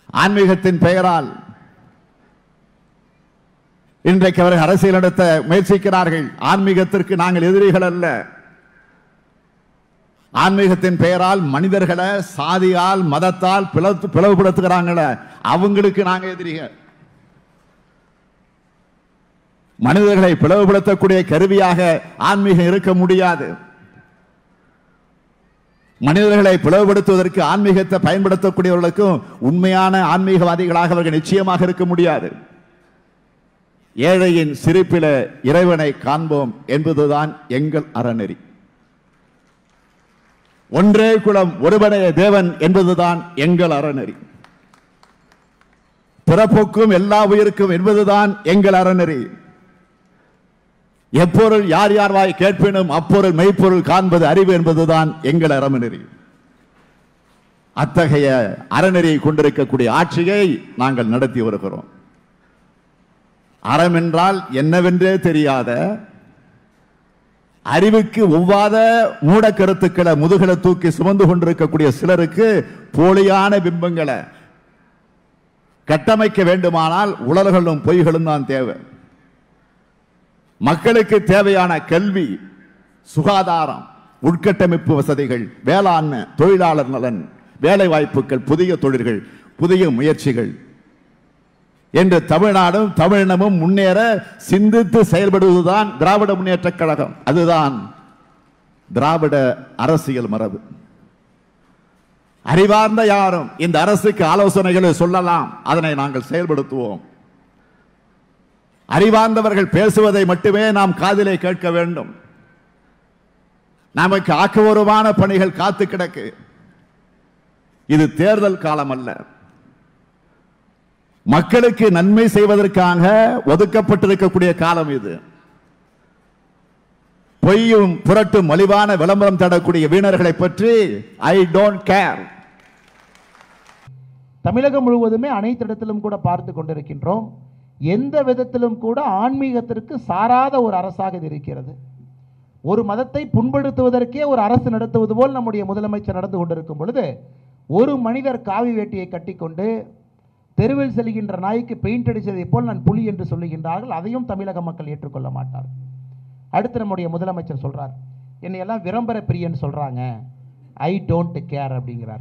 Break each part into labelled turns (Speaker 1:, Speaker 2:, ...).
Speaker 1: ஆன்மீகத்தின் பெயரால் இன்றைக்கு அவர்கள் அரசியல் நடத்த முயற்சிக்கிறார்கள் ஆன்மீகத்திற்கு நாங்கள் எதிரிகள் அல்ல ஆன்மீகத்தின் பெயரால் மனிதர்களை சாதியால் மதத்தால் பிளவு பிளவுபடுத்துகிறாங்கள அவங்களுக்கு நாங்க எதிரிகள் மனிதர்களை பிளவுபடுத்தக்கூடிய கருவியாக ஆன்மீகம் இருக்க முடியாது மனிதர்களை பிளவுபடுத்துவதற்கு ஆன்மீகத்தை பயன்படுத்தக்கூடியவர்களுக்கும் உண்மையான ஆன்மீகவாதிகளாக அவர்கள் நிச்சயமாக இருக்க முடியாது ஏழையின் சிரிப்பில இறைவனை காண்போம் என்பதுதான் எங்கள் அறநெறி ஒன்றே குலம் ஒருவனே தேவன் என்பதுதான் எங்கள் அறநெறி பிறப்புக்கும் எல்லா உயிருக்கும் என்பதுதான் எங்கள் அறநெறி எப்பொருள் யார் யார் வாய் கேட்பினும் அப்பொருள் மெய்ப்பொருள் காண்பது அறிவு என்பதுதான் எங்கள் அறநெறி அத்தகைய அறநெறியை கொண்டிருக்கக்கூடிய ஆட்சியை நாங்கள் நடத்தி வருகிறோம் அறம் என்றால் என்னவென்றே தெரியாத அறிவுக்கு ஒவ்வாத மூட கருத்துக்களை முதுகலை தூக்கி சுமந்து கொண்டிருக்கக்கூடிய சிலருக்கு போலியான பிம்பங்களை கட்டமைக்க வேண்டுமானால் உலர்களும் பொய்களும் தான் தேவை மக்களுக்கு தேவையான கல்வி சுகாதாரம் உட்கட்டமைப்பு வசதிகள் வேளாண்மை தொழிலாளர் நலன் வேலை வாய்ப்புகள் புதிய தொழில்கள் புதிய முயற்சிகள் என்று தமிழ்நாடும் தமிழினமும் முன்னேற சிந்தித்து செயல்படுவதுதான் திராவிட முன்னேற்ற கழகம் அதுதான் திராவிட அரசியல் மரபு அறிவார்ந்த யாரும் இந்த அரசுக்கு ஆலோசனைகளை சொல்லலாம் அதனை நாங்கள் செயல்படுத்துவோம் அறிவார்ந்தவர்கள் பேசுவதை மட்டுமே நாம் காதிலே கேட்க வேண்டும் நமக்கு ஆக்கபூர்வமான பணிகள் காத்து கிடக்கு இது தேர்தல் காலம் அல்ல மக்களுக்கு நன்மை செய்வதற்காக ஒதுக்கப்பட்டிருக்கக்கூடிய காலம் இது பொய்யும் புரட்டும் மலிவான விளம்பரம் தரக்கூடிய வீணர்களை பற்றி ஐ டோன்ட் கேர்
Speaker 2: தமிழகம் முழுவதுமே அனைத்து இடத்திலும் கூட பார்த்து கொண்டிருக்கின்றோம் எந்த விதத்திலும் கூட ஆன்மீகத்திற்கு சாராத ஒரு அரசாக இது இருக்கிறது ஒரு மதத்தை புண்படுத்துவதற்கே ஒரு அரசு நடத்துவது போல் நம்முடைய முதலமைச்சர் நடந்து கொண்டிருக்கும் பொழுது ஒரு மனிதர் காவி வேட்டியை கட்டிக்கொண்டு தெருவில் செல்கின்ற நாய்க்கு பெயிண்ட் அடித்ததை போல் நான் புலி என்று சொல்லுகின்றார்கள் அதையும் தமிழக மக்கள் ஏற்றுக்கொள்ள மாட்டார் அடுத்து நம்முடைய முதலமைச்சர் சொல்றார் என்னை எல்லாம் விளம்பர பிரியன்னு சொல்றாங்க ஐ டோன்ட் கேர் அப்படிங்கிறார்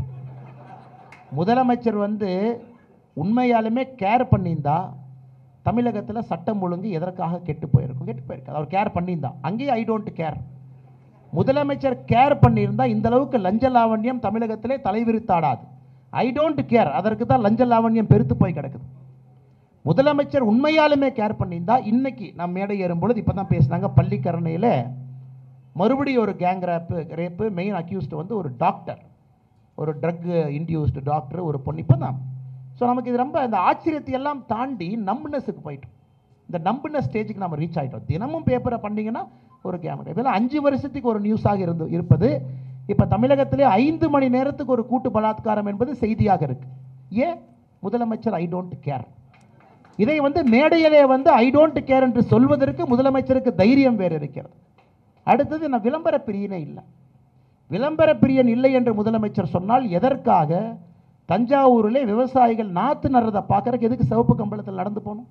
Speaker 2: முதலமைச்சர் வந்து உண்மையாலுமே கேர் பண்ணியிருந்தா தமிழகத்தில் சட்டம் ஒழுங்கு எதற்காக கெட்டு போயிருக்கும் கெட்டு போயிருக்காது அவர் கேர் பண்ணியிருந்தா அங்கேயும் ஐ டோன்ட் கேர் முதலமைச்சர் கேர் பண்ணியிருந்தா இந்த அளவுக்கு லஞ்ச லாவண்யம் தமிழகத்திலே தலைவிரித்தாடாது ஐ டோன்ட் கேர் அதற்கு தான் லஞ்ச லாவண்யம் பெருத்து போய் கிடக்குது முதலமைச்சர் உண்மையாலுமே கேர் பண்ணியிருந்தா இன்னைக்கு நான் மேடை ஏறும் பொழுது இப்போ தான் பேசினாங்க பள்ளிக்கரணையில் மறுபடியும் ஒரு gang rape rape main accused வந்து ஒரு டாக்டர் ஒரு ட்ரக் இன்டியூஸ்டு டாக்டர் ஒரு பொண்ணு இப்போ தான் ஸோ நமக்கு இது ரொம்ப இந்த ஆச்சரியத்தை எல்லாம் தாண்டி நம்புனஸுக்கு போயிட்டோம் இந்த நம்புனஸ் ஸ்டேஜுக்கு நம்ம ரீச் ஆகிட்டோம் தினமும் பேப்பரை பண்ணீங்கன்னா ஒரு கேமரா இதெல்லாம் அஞ்சு வருஷத்துக்கு ஒரு நியூஸாக இருந்து இருப்பது இப்போ தமிழகத்திலே ஐந்து மணி நேரத்துக்கு ஒரு கூட்டு பலாத்காரம் என்பது செய்தியாக இருக்கு ஏன் முதலமைச்சர் ஐ டோன்ட் கேர் இதை வந்து மேடையிலே வந்து ஐ டோன்ட் கேர் என்று சொல்வதற்கு முதலமைச்சருக்கு தைரியம் வேறு இருக்கிறது அடுத்தது நான் விளம்பர பிரியனே இல்லை விளம்பர பிரியன் இல்லை என்று முதலமைச்சர் சொன்னால் எதற்காக தஞ்சாவூரிலே விவசாயிகள் நாத்து நடுறதை பார்க்கறதுக்கு எதுக்கு சிவப்பு கம்பளத்தில் நடந்து போகணும்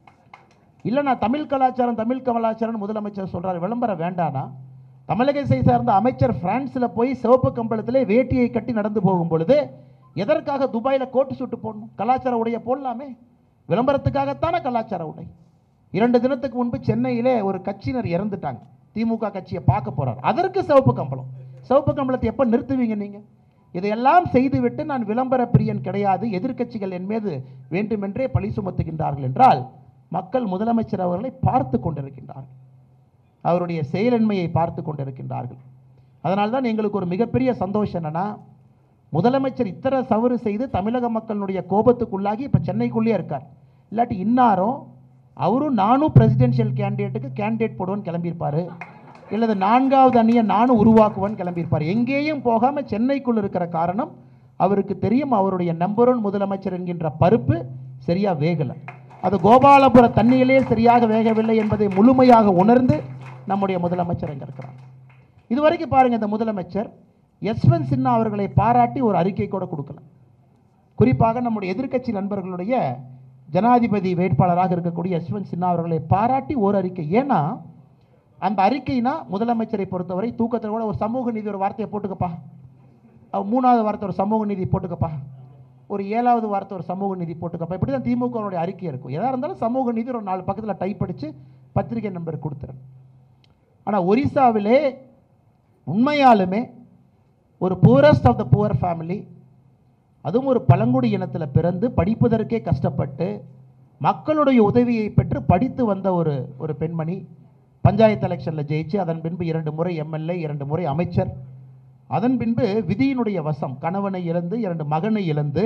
Speaker 2: இல்லை நான் தமிழ் கலாச்சாரம் தமிழ் கலாச்சாரம் முதலமைச்சர் சொல்றாரு விளம்பரம் வேண்டானா தமிழகத்தை சார்ந்த அமைச்சர் பிரான்ஸில் போய் சிவப்பு கம்பளத்திலே வேட்டியை கட்டி நடந்து போகும் பொழுது எதற்காக துபாயில் கோட்டு சுட்டு போடணும் கலாச்சார உடைய போடலாமே விளம்பரத்துக்காகத்தானே கலாச்சார உடை இரண்டு தினத்துக்கு முன்பு சென்னையிலே ஒரு கட்சியினர் இறந்துட்டாங்க திமுக கட்சியை பார்க்க போறார் அதற்கு சிவப்பு கம்பளம் சிவப்பு கம்பளத்தை எப்போ நிறுத்துவீங்க நீங்க இதையெல்லாம் செய்துவிட்டு நான் விளம்பர பிரியன் கிடையாது எதிர்க்கட்சிகள் என் மீது வேண்டுமென்றே பழி சுமத்துகின்றார்கள் என்றால் மக்கள் முதலமைச்சர் அவர்களை பார்த்து கொண்டிருக்கின்றார்கள் அவருடைய செயலின்மையை பார்த்து கொண்டிருக்கின்றார்கள் அதனால்தான் எங்களுக்கு ஒரு மிகப்பெரிய சந்தோஷம் என்னன்னா முதலமைச்சர் இத்தனை தவறு செய்து தமிழக மக்களுடைய கோபத்துக்குள்ளாகி இப்போ சென்னைக்குள்ளேயே இருக்கார் இல்லாட்டி இன்னாரும் அவரும் நானும் பிரசிடென்ஷியல் கேண்டிடேட்டுக்கு கேண்டிடேட் போடுவேன்னு கிளம்பியிருப்பாரு இல்லது நான்காவது அணியை நானும் உருவாக்குவேன்னு கிளம்பியிருப்பார் எங்கேயும் போகாமல் சென்னைக்குள் இருக்கிற காரணம் அவருக்கு தெரியும் அவருடைய நம்பர் ஒன் முதலமைச்சர் என்கின்ற பருப்பு சரியா வேகலை அது கோபாலபுர தண்ணியிலே சரியாக வேகவில்லை என்பதை முழுமையாக உணர்ந்து நம்முடைய முதலமைச்சர் எங்க இருக்கிறார் இதுவரைக்கும் பாருங்க இந்த முதலமைச்சர் யஸ்வந்த் சின்ஹா அவர்களை பாராட்டி ஒரு அறிக்கை கூட கொடுக்கல குறிப்பாக நம்முடைய எதிர்க்கட்சி நண்பர்களுடைய ஜனாதிபதி வேட்பாளராக இருக்கக்கூடிய யஷ்வந்த் சின்ஹா அவர்களை பாராட்டி ஒரு அறிக்கை ஏன்னா அந்த அறிக்கைனா முதலமைச்சரை பொறுத்தவரை தூக்கத்தில் கூட ஒரு சமூக நீதி ஒரு வார்த்தையை போட்டுக்கப்பா அவ- மூணாவது வார்த்தை ஒரு சமூக நீதி போட்டுக்கப்பா ஒரு ஏழாவது வார்த்தை ஒரு சமூக நீதி போட்டுக்கப்பா இப்படி தான் திமுகவுடைய அறிக்கை இருக்கும் எதாக இருந்தாலும் சமூக நீதி ஒரு நாலு பக்கத்தில் டைப் அடித்து பத்திரிகை நம்பர் கொடுத்துரும் ஆனால் ஒரிசாவிலே உண்மையாலுமே ஒரு poorest of the poor family அதுவும் ஒரு பழங்குடி இனத்தில் பிறந்து படிப்பதற்கே கஷ்டப்பட்டு மக்களுடைய உதவியை பெற்று படித்து வந்த ஒரு ஒரு பெண்மணி பஞ்சாயத்து எலெக்ஷனில் ஜெயிச்சு அதன் பின்பு இரண்டு முறை எம்எல்ஏ இரண்டு முறை அமைச்சர் அதன் பின்பு விதியினுடைய வசம் கணவனை இழந்து இரண்டு மகனை இழந்து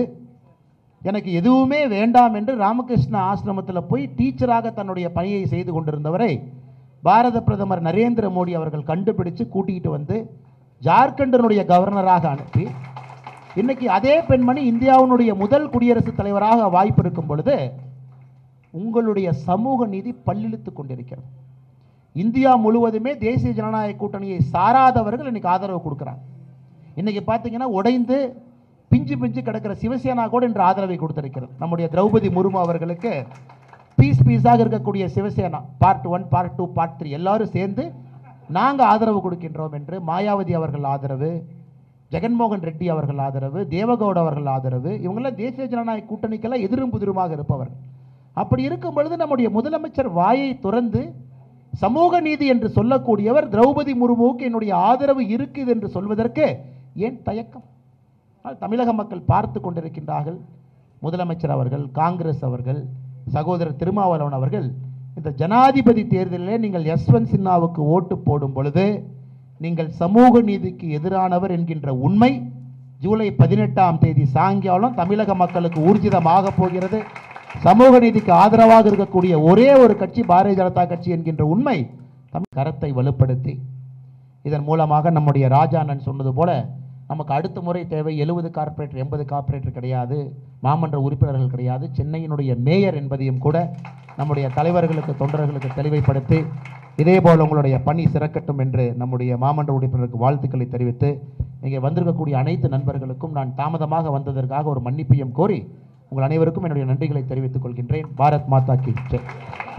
Speaker 2: எனக்கு எதுவுமே வேண்டாம் என்று ராமகிருஷ்ண ஆசிரமத்தில் போய் டீச்சராக தன்னுடைய பணியை செய்து கொண்டிருந்தவரை பாரத பிரதமர் நரேந்திர மோடி அவர்கள் கண்டுபிடிச்சு கூட்டிகிட்டு வந்து ஜார்க்கண்டினுடைய கவர்னராக அனுப்பி இன்னைக்கு அதே பெண்மணி இந்தியாவினுடைய முதல் குடியரசுத் தலைவராக வாய்ப்பு இருக்கும் பொழுது உங்களுடைய சமூக நீதி பல்லிழுத்து கொண்டிருக்கிறது இந்தியா முழுவதுமே தேசிய ஜனநாயக கூட்டணியை சாராதவர்கள் இன்னைக்கு ஆதரவு கொடுக்குறாங்க இன்னைக்கு பார்த்தீங்கன்னா உடைந்து பிஞ்சு பிஞ்சு கிடக்கிற சிவசேனா கூட இன்று ஆதரவை கொடுத்திருக்கிறது நம்முடைய திரௌபதி முர்மு அவர்களுக்கு பீஸ் பீஸாக இருக்கக்கூடிய Shiv Sena part one part two part three எல்லாரும் சேர்ந்து நாங்கள் ஆதரவு கொடுக்கின்றோம் என்று மாயாவதி அவர்கள் ஆதரவு ஜெகன்மோகன் ரெட்டி அவர்கள் ஆதரவு தேவகவுட அவர்கள் ஆதரவு இவங்கெல்லாம் தேசிய ஜனநாயக கூட்டணிக்கெல்லாம் எதிரும் புதிருமாக இருப்பவர்கள் அப்படி இருக்கும் பொழுது நம்முடைய முதலமைச்சர் வாயை துறந்து சமூக நீதி என்று சொல்லக்கூடியவர் திரௌபதி முர்முவுக்கு என்னுடைய ஆதரவு இருக்குது என்று சொல்வதற்கு ஏன் தயக்கம் ஆனால் தமிழக மக்கள் பார்த்து கொண்டிருக்கின்றார்கள் முதலமைச்சர் அவர்கள் காங்கிரஸ் அவர்கள் சகோதரர் திருமாவளவன் அவர்கள் இந்த ஜனாதிபதி தேர்தலிலே நீங்கள் யஸ்வந்த் சின்ஹாவுக்கு ஓட்டு போடும் பொழுது நீங்கள் சமூக நீதிக்கு எதிரானவர் என்கின்ற உண்மை ஜூலை பதினெட்டாம் தேதி சாயங்காலம் தமிழக மக்களுக்கு ஊர்ஜிதமாக போகிறது சமூக நீதிக்கு ஆதரவாக இருக்கக்கூடிய ஒரே ஒரு கட்சி பாரதிய ஜனதா கட்சி என்கின்ற உண்மை தமிழ் கரத்தை வலுப்படுத்தி இதன் மூலமாக நம்முடைய ராஜா அண்ணன் சொன்னது போல நமக்கு அடுத்த முறை தேவை எழுபது கார்ப்பரேட்டர் எண்பது கார்ப்பரேட்டர் கிடையாது மாமன்ற உறுப்பினர்கள் கிடையாது சென்னையினுடைய மேயர் என்பதையும் கூட நம்முடைய தலைவர்களுக்கு தொண்டர்களுக்கு தெளிவுபடுத்தி இதேபோல் உங்களுடைய பணி சிறக்கட்டும் என்று நம்முடைய மாமன்ற உறுப்பினருக்கு வாழ்த்துக்களை தெரிவித்து இங்கே வந்திருக்கக்கூடிய அனைத்து நண்பர்களுக்கும் நான் தாமதமாக வந்ததற்காக ஒரு மன்னிப்பையும் கோரி உங்கள் அனைவருக்கும் என்னுடைய நன்றிகளை தெரிவித்துக் கொள்கின்றேன் பாரத் மாதா கி ஜெய்